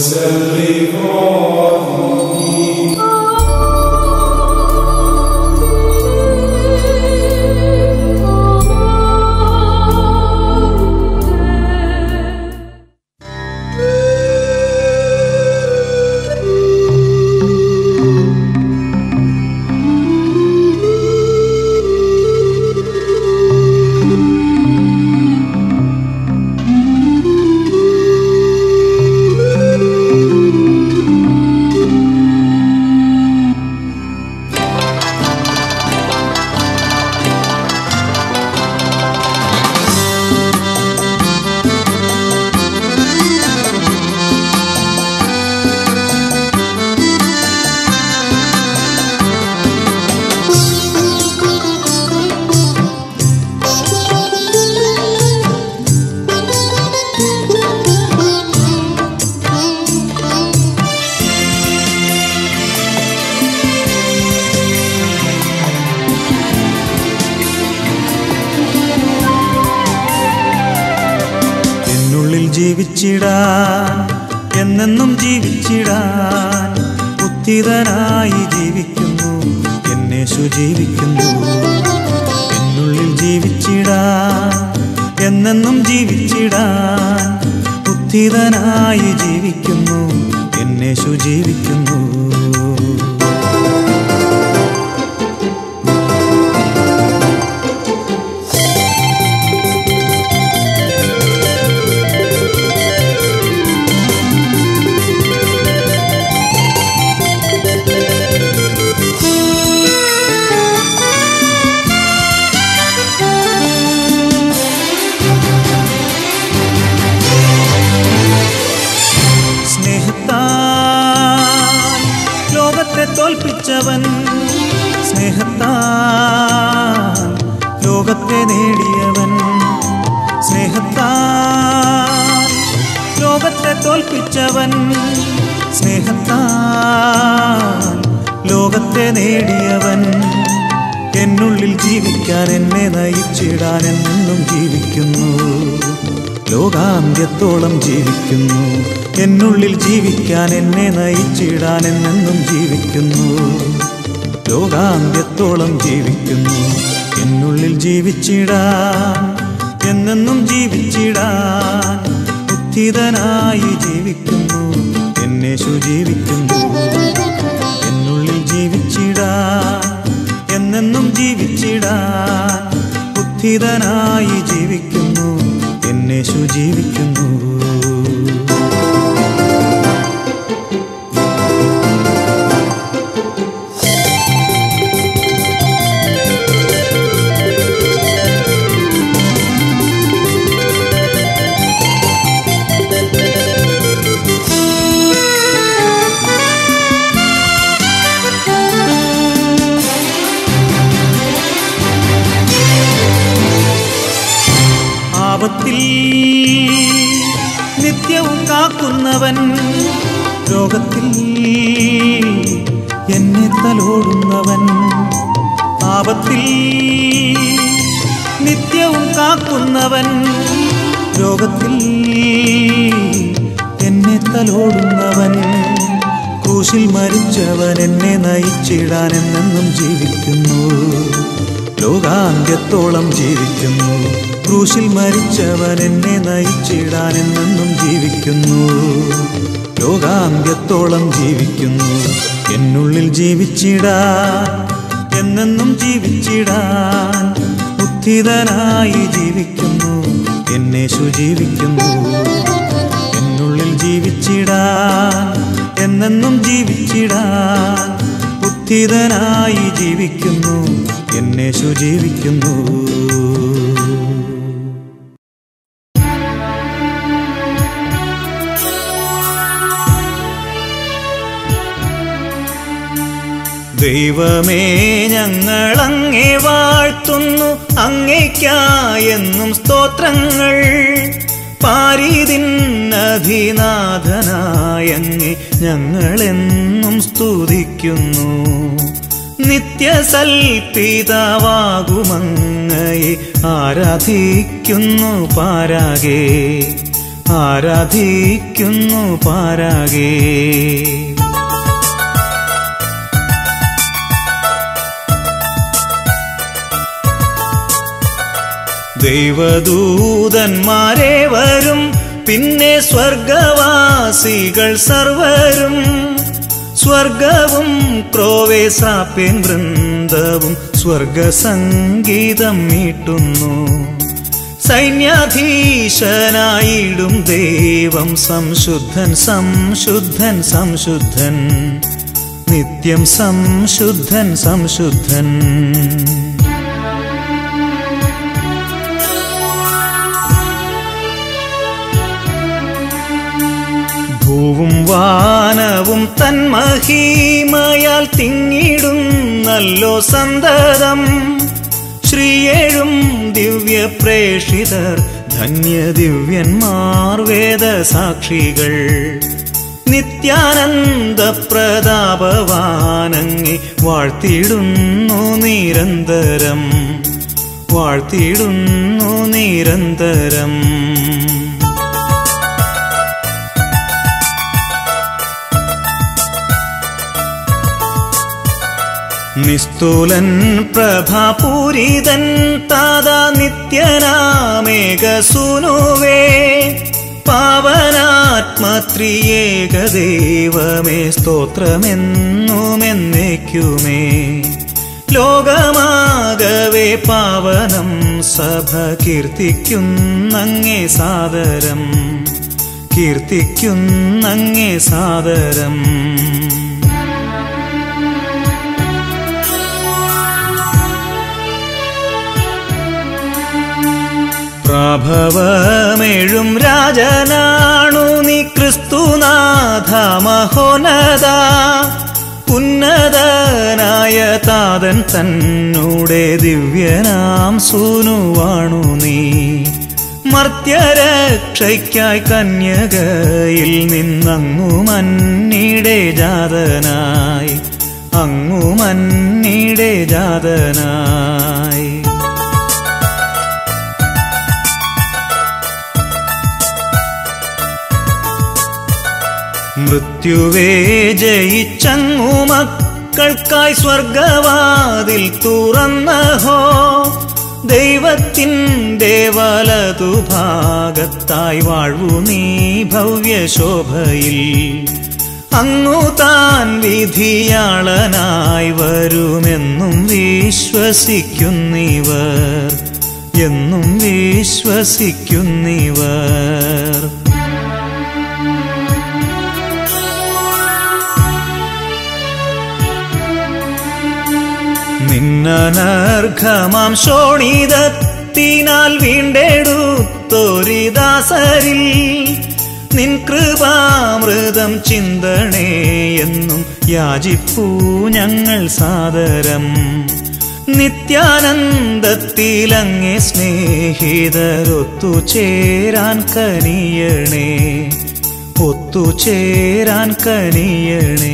എന്നുള്ളിൽ ജീവിച്ചിടാൻ എന്നെന്നും ജീവിച്ചിടാൻ ഉത്തിതനായി ജീവിക്കുന്നു എന്നേശു ജീവിക്കുന്നു എന്നുള്ളിൽ ജീവിച്ചിടാൻ എന്നെന്നും ജീവിച്ചിടാൻ ഉത്തിതനായി ജീവിക്കുന്നു എന്നേശു ജീവിക്കുന്നു സ്നേഹത്താൽ ലോകത്തെ തോൽപ്പിച്ചവൻ സ്നേഹത്താൽ ലോകത്തെ നേടിയവൻ സ്നേഹത്താൽ ലോകത്തെ തോൽപ്പിച്ചവൻ സ്നേഹത്താൽ ലോകത്തെ നേടിയവൻ എന്നുള്ളിൽ ജീവിക്കാൻ എന്നെ നയിച്ചിടാൻ എന്നും ജീവിക്കുന്നു ലോകാന്ത്യത്തോളം ജീവിക്കുന്നു എന്നുള്ളിൽ ജീവിക്കാൻ എന്നെ നയിച്ചിടാൻ എന്നെന്നും ജീവിക്കുന്നു ലോകാന്ത്യത്തോളം ജീവിക്കുന്നു എന്നുള്ളിൽ ജീവിച്ചിടാൻ എന്നെന്നും ജീവിച്ചിടാൻ ഉത്തിതനായി ജീവിക്കുന്നു എന്നേശു ജീവിക്കുന്നു എന്നുള്ളിൽ ജീവിച്ചിടാൻ എന്നെന്നും ജീവിച്ചിടാൻ ഉത്ഥിതനായി ജീവിക്കുന്നു എന്നേശു ജീവിക്കുന്നു ആപത്തിൽ നിത്യവും കാക്കുന്നവൻ രോഗത്തിൽ എന്നെ തലോടുന്നവൻ ആപത്തിൽ നിത്യവും കാക്കുന്നവൻ രോഗത്തിൽ എന്നെ തലോടുന്നവൻ ക്രൂശിൽ മരിച്ചവൻ എന്നെ നയിച്ചിടാൻ എന്നെന്നും ജീവിക്കുന്നു ലോകാന്ത്യത്തോളം ജീവിക്കുന്നു ക്രൂശിൽ മരിച്ചവൻ എന്നെ നയിച്ചിടാൻ എന്നെന്നും ജീവിക്കുന്നു ലോകാന്ത്യത്തോളം ജീവിക്കുന്നു എന്നുള്ളിൽ ജീവിച്ചിടാൻ എന്നെന്നും ജീവിച്ചിടാൻ ഉത്ഥിതനായി ജീവിക്കുന്നു എന്നേശു ജീവിക്കുന്നു എന്നുള്ളിൽ ജീവിച്ചിടാൻ എന്നെന്നും ജീവിച്ചിടാൻ ഉത്ഥിതനായി ജീവിക്കുന്നു എന്നേശു ജീവിക്കുന്നു ദൈവമേ ഞങ്ങളങ്ങേ വാഴ്ത്തുന്നു അങ്ങേക്കായെന്നും സ്തോത്രങ്ങൾ പാരിതിന്നധിനാഥനായങ്ങേ ഞങ്ങളെന്നും സ്തുതിക്കുന്നു നിത്യസൽപിതാവാകുമങ്ങയെ ആരാധിക്കുന്നു പാരാകെ ആരാധിക്കുന്നു പാരാകേ ദൈവദൂതന്മാരെ വരും പിന്നെ സ്വർഗവാസികൾ സർവരും സ്വർഗവും ക്രോവേസാപ്യൻ വൃന്ദവും സ്വർഗസംഗീതം മീട്ടുന്നു സൈന്യാധീശനായിടും ദൈവം സംശുദ്ധൻ സംശുദ്ധൻ സംശുദ്ധൻ നിത്യം സംശുദ്ധൻ സംശുദ്ധൻ ഭൂവും വാനവും തന്മഹീമയാൽ തിങ്ങിടുന്നല്ലോ സന്തതം ശ്രീയേഴും ദിവ്യ പ്രേഷിതർ ധന്യ ദിവ്യന്മാർ വേദസാക്ഷികൾ നിത്യാനന്ദ പ്രതാപവാനങ്ങി വാഴ്ത്തിയിടുന്നു നിരന്തരം വാഴ്ത്തിയിടുന്നു നിരന്തരം നിസ്തുലൻ പ്രഭാപൂരിതൻ താതാ നിത്യനാമേകസുനുവേ പാവനാത്മത്രിയേക ദൈവമേ സ്തോത്രമെന്നുമെന്നേക്കുമേ ലോകമാകവേ പാവനം സഭ കീർത്തിക്കുന്നങ്ങേ സാദരം കീർത്തിക്കുന്നങ്ങേ സാദരം പ്രഭവമേഴും രാജനാണു നീ ക്രിസ്തുനാഥ മഹോനത ഉന്നതനായ താതൻ തന്നൂടെ ദിവ്യനാം സൂനുവാണു നീ മർത്യരക്ഷയ്ക്കായി കന്യകയിൽ നിന്നങ്ങു മന്നിടെ ജാതനായി അങ്ങു മന്നിടെ ജാതനായി മൃത്യുവേ ജയിച്ചങ്ങു മക്കൾക്കായി സ്വർഗവാതിൽ തുറന്നഹോ ദൈവത്തിൻ്റെ വലതു ഭാഗത്തായി വാഴ്വു നീ ഭവ്യശോഭയിൽ അങ്ങു താൻ വിധിയാളനായി വരുമെന്നും വിശ്വസിക്കുന്നിവർ എന്നും വിശ്വസിക്കുന്നിവർ നിന്നനർഘമാം ശോണിതത്തിനാൽ വീണ്ടെടുത്തൊരിദാസരിൽ നിൻ കൃപാമൃതം ചിന്തണേ എന്നും യാചിപ്പൂ ഞങ്ങൾ സാദരം നിത്യാനന്ദത്തിലങ്ങേ സ്നേഹിതരൊത്തുചേരാൻ കനിയണേ ഒത്തുചേരാൻ കനിയണേ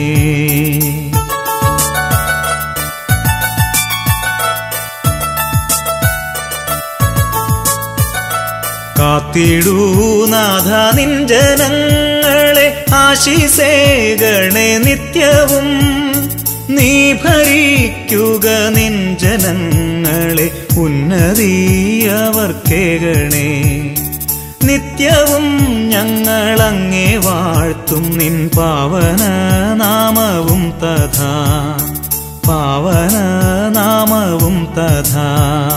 കാത്തിടൂനാഥ നിൻ ജനങ്ങളെ ആശിസേകണേ നിത്യവും നീ ഭരിക്കുക നിൻ ജനങ്ങളെ ഉന്നതിയവർക്കേകണേ നിത്യവും ഞങ്ങളങ്ങേ വാഴ്ത്തും നിൻ പാവന നാമവും തഥാ പാവന നാമവും തഥാ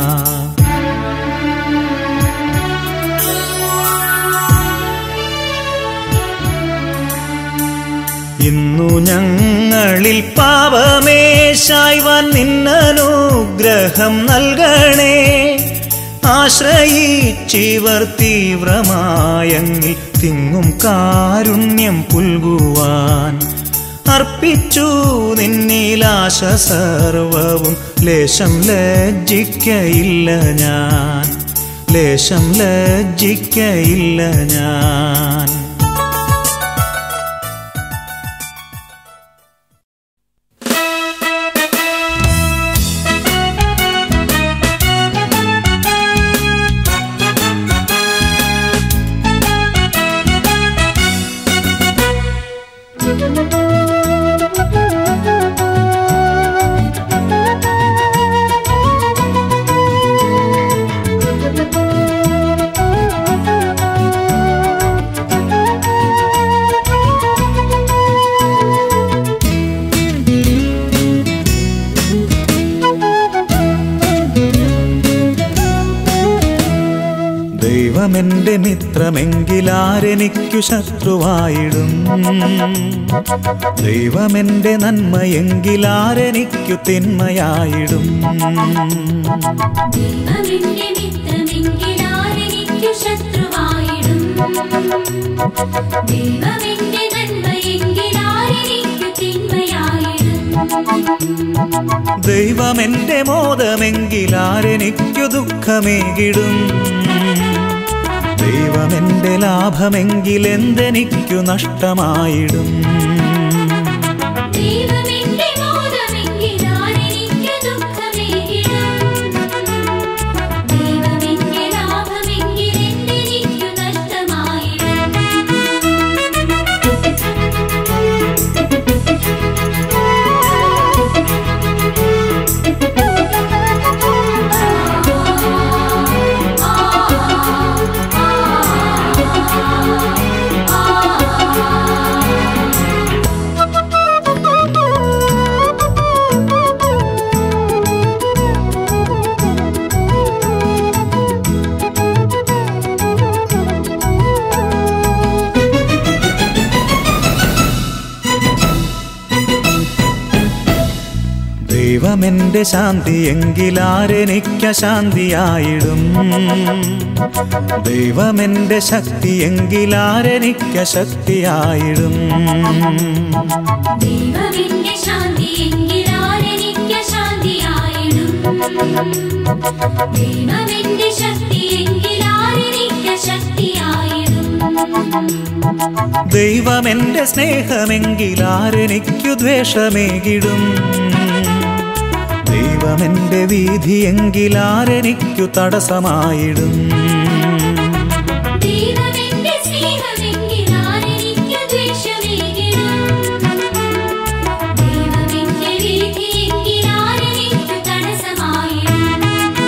ഇന്നു ഞങ്ങളിൽ പാപമേശായ്വാൻ നിന്നനുഗ്രഹം നൽകണേ ആശ്രയിച്ചിവർ തീവ്രമായങ്ങിൽ തിങ്ങും കാരുണ്യം പുൽകുവാൻ അർപ്പിച്ചു നിന്നിലാശ സർവവും ലേശം ലജ്ജിക്കയില്ല ഞാൻ ലേശം ലജ്ജിക്കയില്ല ഞാൻ ും ദൈവമെന്റെ മിത്രമെങ്കിലാരെനിക്കു ശത്രുവായിടും ദൈവമെന്റെ നന്മയെങ്കിലാരെനിക്കു തിന്മയായിടും ദൈവമെന്റെ മിത്രമെങ്കിലാരെനിക്കു ശത്രുവായിടും ദൈവമെന്റെ നന്മയെങ്കിലാരെനിക്കു തിന്മയായിടും ദൈവമെന്റെ മോദമെങ്കിലാരെനിക്കു ദുഃഖമേകിടും ദൈവമെന്റെ ലാഭമെങ്കിലെന്തെനിക്കു നഷ്ടമായിടും ദൈവമെന്റെ മോദമെങ്കിലാരെനിക്കു ദുഃഖമേകിടും ദൈവമെന്റെ ലാഭമെങ്കിലെന്തെനിക്കു നഷ്ടമായിടും ദൈവമെന്റെ ശാന്തി എങ്കിലാരെനിക്ക ശാന്തിയായിടും ദൈവമെന്റെ ശക്തി എങ്കിലാരെനിക്ക ശക്തിയായിടും ദൈവമെന്റെ ശാന്തി എങ്കിലാരെനിക്ക് ശാന്തിയായിടും ദൈവമെന്റെ ശക്തി എങ്കിലാരെനിക്ക് ശക്തിയായിടും ദൈവമെന്റെ സ്നേഹമെങ്കിലാരെനിക്കു ദ്വേഷമേകിടും ദൈവമെന്റെ വീതി എങ്കിലാരെനിക്കു തടസ്സമായിടും ദൈവമെന്റെ സ്നേഹമെങ്കിലാരെനിക്ക് ദ്വേഷമേകിടും ദൈവമെന്റെ വീതി എങ്കിലാരെനിക്ക് തടസ്സമായിടും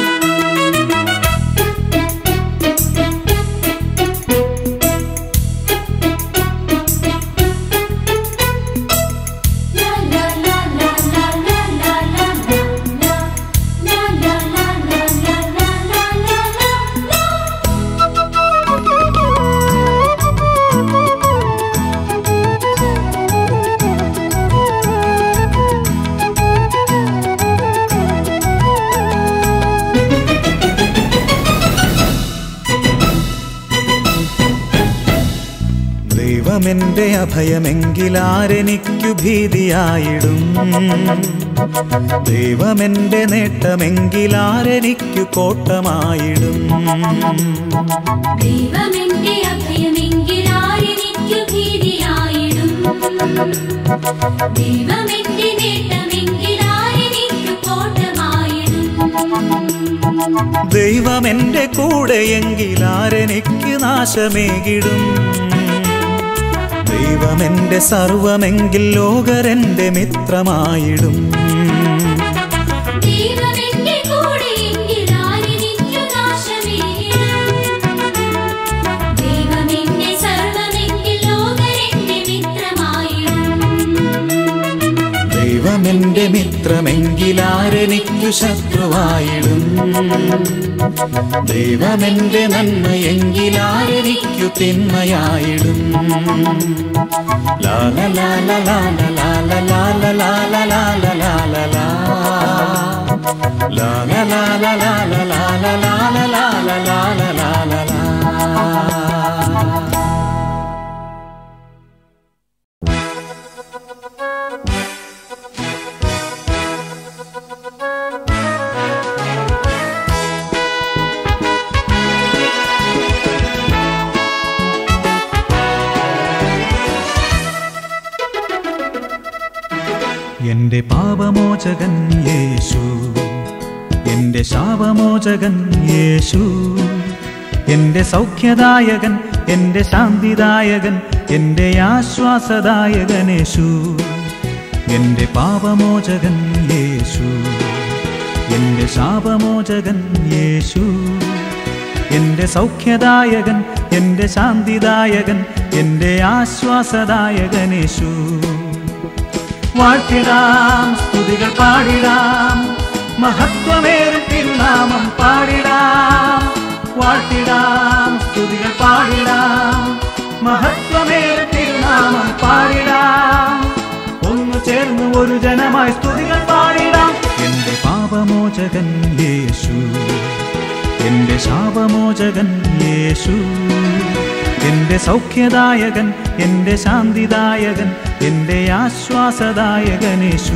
La la la la la la la la la la la la la la la la la la ദൈവമെന്റെ അഭയമെങ്കിലാരെനിക്കു ഭീതിയായിടും ദൈവമെന്റെ നേട്ടമെങ്കിലാരെനിക്കു കോട്ടമായിടും ദൈവമെന്റെ അഭയമെങ്കിലാരെനിക്കു ഭീതിയായിടും ദൈവമെന്റെ നേട്ടമെങ്കിലാരെനിക്കു കോട്ടമായിടും ദൈവമെന്റെ കൂടെയെങ്കിലാരെനിക്ക് നാശമേകിടും ദൈവമെന്റെ സർവമെങ്കിൽ ലോകരെന്റെ മിത്രമായിടും ദൈവമെന്റെ കൂടെയെങ്കിലാരെനിക്കു നാശമേകിടും ദൈവമെന്റെ സർവമെങ്കിൽ ലോകരെന്റെ മിത്രമായിടും ദൈവമെന്റെ മിത്രമെങ്കിലാരെനിക്കു ശത്രുവായിടും ദൈവമെന്റെ നന്മയെങ്കിലാരെനിക്കു തിന്മയായിടും Lala Lala Lala Lala Lala Lala Lala Lala ലാ. ലാല ലാല ലാല ലാല ലാല ലാല ലാല ലാല ലാ. എന്റെ പാപമോചകൻ യേശു എന്റെ ശാപമോചകൻ യേശു എന്റെ സൗഖ്യദായകൻ എന്റെ ശാന്തിദായകൻ എന്റെ ആശ്വാസദായകൻ യേശു എന്റെ പാപമോചകൻ യേശു എന്റെ ശാപമോചകൻ യേശു എന്റെ സൗഖ്യദായകൻ എന്റെ ശാന്തിദായകൻ എന്റെ ആശ്വാസദായകൻ യേശു വാഴ്ത്തിടാം സ്തുതികൾ പാടിടാം മഹത്വമേറും തിരുനാമം പാടിടാം വാഴ്ത്തിടാം സ്തുതികൾ പാടിടാം മഹത്വമേറെ തിരുനാമം പാടിടാം ഒന്നു ചേർന്ന് ഒരു ജനമായി സ്തുതികൾ പാടിടാം എന്റെ പാപമോചകൻ യേശു എന്റെ ശാപമോചകൻ യേശു എന്റെ സൗഖ്യദായകൻ എന്റെ ശാന്തിദായകൻ എന്റെ ആശ്വാസദായകൻ യേശു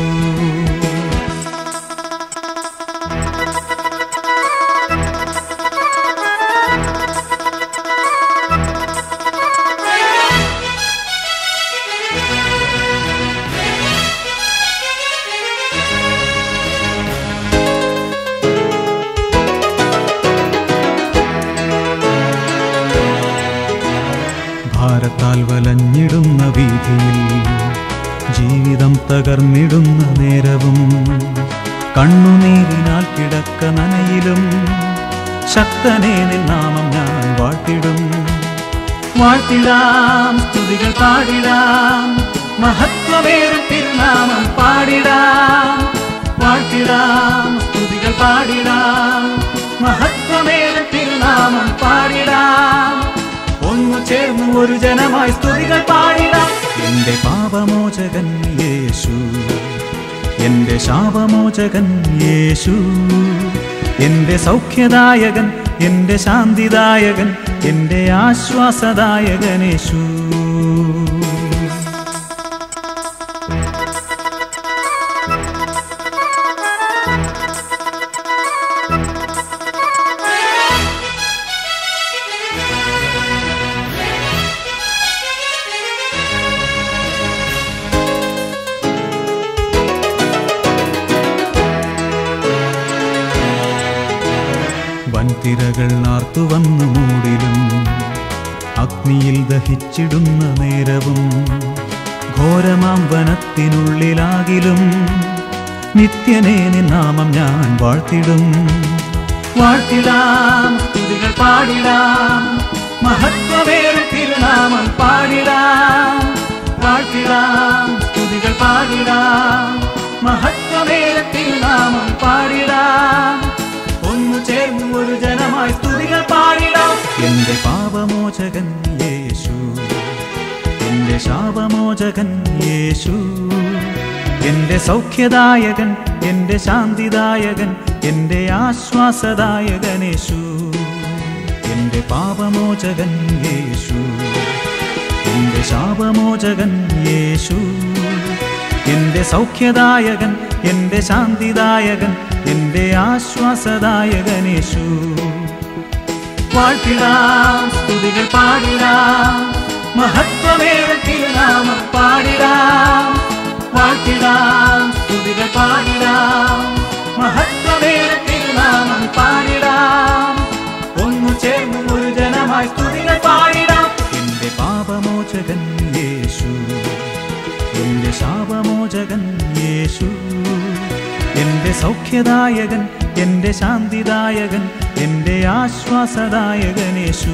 ഭാരത്താൽ വലഞ്ഞിടുന്ന വീതിയിൽ ജീവിതം തകർന്നിടുന്ന നേരവും കണ്ണുനീരിനാൽ കിടക്ക നനയിലും ശക്തനെ നിന്നാമം ഞാൻ വാഴ്ത്തിടും വാഴ്ത്തിടാം സ്തുതികൾ പാടിടാം മഹത്വമേറും തിരുനാമം പാടിടാം വാഴ്ത്തിടാം സ്തുതികൾ പാടിടാം മഹത്വമേറും തിരുനാമം പാടിടാം ഒന്നു ചേർന്ന് ഒരു ജനമായി സ്തുതികൾ പാടിടാം എന്റെ പാപമോചകൻ യേശു എന്റെ ശാപമോചകൻ യേശു എന്റെ സൗഖ്യദായകൻ എന്റെ ശാന്തിദായകൻ എന്റെ ആശ്വാസദായകൻ യേശു വൻതിരകൾ ആർത്തു വന്നു മൂടിലും അഗ്നിയിൽ ദഹിച്ചിടുന്ന നേരവും ഘോരമാം വനത്തിനുള്ളിലാകിലും നിത്യനേ നിന്നാമം ഞാൻ വാഴ്ത്തിടും വാഴ്ത്തിടാം സ്തുതികൾ പാടിടാം മഹത്വമേറെ തിരുനാമം പാടിടാം വാഴ്ത്തിടാം സ്തുതികൾ പാടിടാം മഹത്വമേറെ തിരുനാമം പാടിടാം ഒന്നു ചേർന്ന് ഒരു ജനമായി സ്തുതികൾ പാടിടാം എന്റെ പാപമോചകൻ യേശു എന്റെ ശാപമോചകൻ യേശു എന്റെ സൗഖ്യദായകൻ എന്റെ ശാന്തിദായകൻ എന്റെ ആശ്വാസദായകൻ യേശു എന്റെ പാപമോചകൻ യേശു എന്റെ ശാപമോചകൻ യേശു എന്റെ സൗഖ്യദായകൻ എന്റെ ശാന്തിദായകൻ എന്റെ ആശ്വാസദായകൻ യേശു വാഴ്ത്തിടാം സ്തുതികൾ പാടിടാം മഹത്വമേറെ തിരുനാമം പാടിടാം വാഴ്ത്തിടാം സ്തുതികൾ പാടിടാം മഹത്വമേറെ തിരുനാമം പാടിടാം ഒന്നു ചേർന്ന് ഒരു ജനമായി സ്തുതികൾ പാടിടാം എന്റെ പാപമോചകൻ യേശു എന്റെ ശാപമോചകൻ യേശു എന്റെ സൗഖ്യദായകൻ എന്റെ ശാന്തിദായകൻ എന്റെ ആശ്വാസദായകൻ യേശു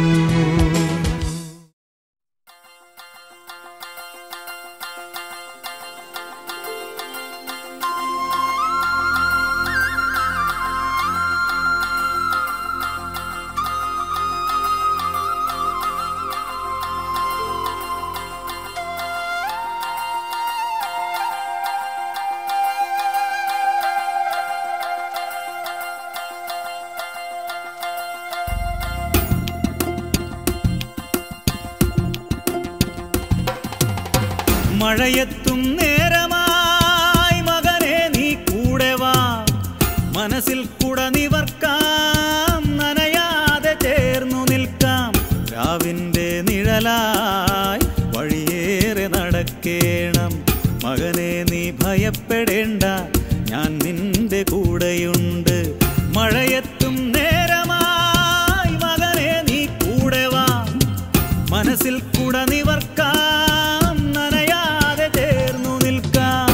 മഴയെത്തും നേരമായി മകനെ നീ കൂടെ വാ മനസ്സിൽ കുട നിവർക്കാം നനയാതെ ചേർന്നു നിൽക്കാം രാവിന്റെ നിഴലായി വഴിയേറെ നടക്കേണം മകനെ നീ ഭയപ്പെടേണ്ട ഞാൻ നിന്റെ കൂടെയുണ്ട് മഴയെത്തും നേരമായി മകനെ നീ കൂടെ വാ മനസ്സിൽ കുട നിവർക്കാം നനയാതെ ചേർന്നു നിൽക്കാം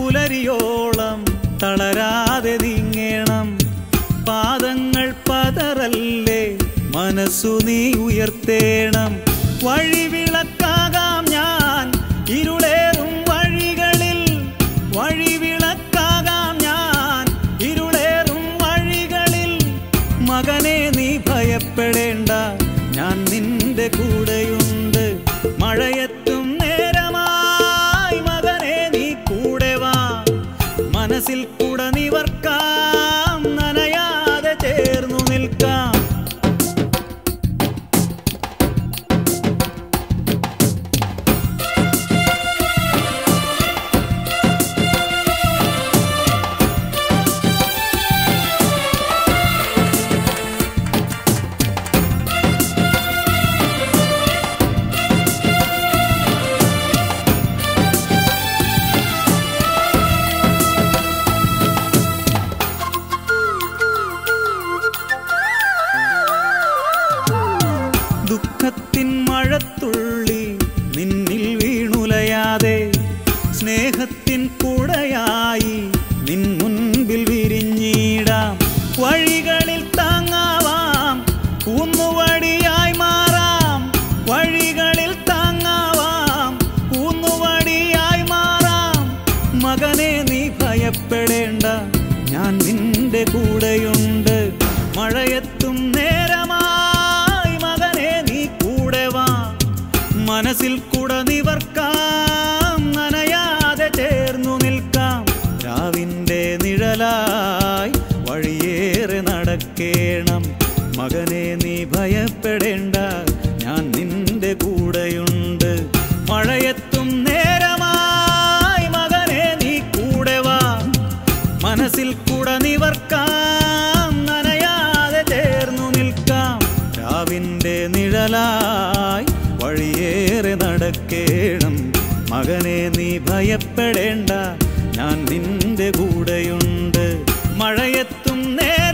പുലരിയോളം തളരാതെ നീങ്ങേണം പാദങ്ങൾ പതറല്ലേ മനസ്സു നീ ഉയർത്തേണം വഴിവിളക്കാകാം ഞാൻ ഇരുളേറും വഴികളിൽ വഴിവിളക്കാകാം ഞാൻ ഇരുളേറും വഴികളിൽ മകനെ നീ ഭയപ്പെടേണ്ട ഞാൻ നിന്റെ കൂടെയുണ്ട് മഴയെത്തും നേരമായി മകനെ നീ കൂടെ വാ മനസ്സിൽ കൂടെ നിവർക്കാം നനയാതെ ചേർന്നു നിൽക്കാം ദുഃഖത്തിൻ മഴത്തുള്ളി നിന്നിൽ വീണുലയാതെ സ്നേഹത്തിൻ കുടയായി നിൻ മുൻപിൽ വിരിഞ്ഞിടാം വഴികളിൽ താങ്ങാവാം ഊന്നുവടിയായി മാറാം വഴികളിൽ താങ്ങാവാം ഊന്നുവടിയായി മാറാം മകനെ നീ ഭയപ്പെടേണ്ട ഞാൻ നിന്റെ കൂടെയുണ്ട് മഴയെത്തും നേരമായി മകനെ നീ കൂടെ വാ മനസ്സിൽ കൂടെ നിവർക്കാം നനയാതെ ചേർന്നു നിൽക്കാം രാവിൻ്റെ നിഴലായി വഴിയേറെ നടക്കേണം മകനെ നീ ഭയപ്പെടേണ്ട ഞാൻ നിന്റെ കൂടെയുണ്ട് മഴയെത്തും നേരമായി മകനെ നീ കൂടെ വാ മനസ്സിൽ കൂടെ നിവർക്കാം നനയാതെ ചേർന്നു നിൽക്കാം രാവിൻ്റെ നിഴലായി വഴിയേറെ നടക്കേണം മകനെ നീ ഭയപ്പെടേണ്ട ഞാൻ നിന്റെ കൂടെയുണ്ട് മഴയെത്തും നേരം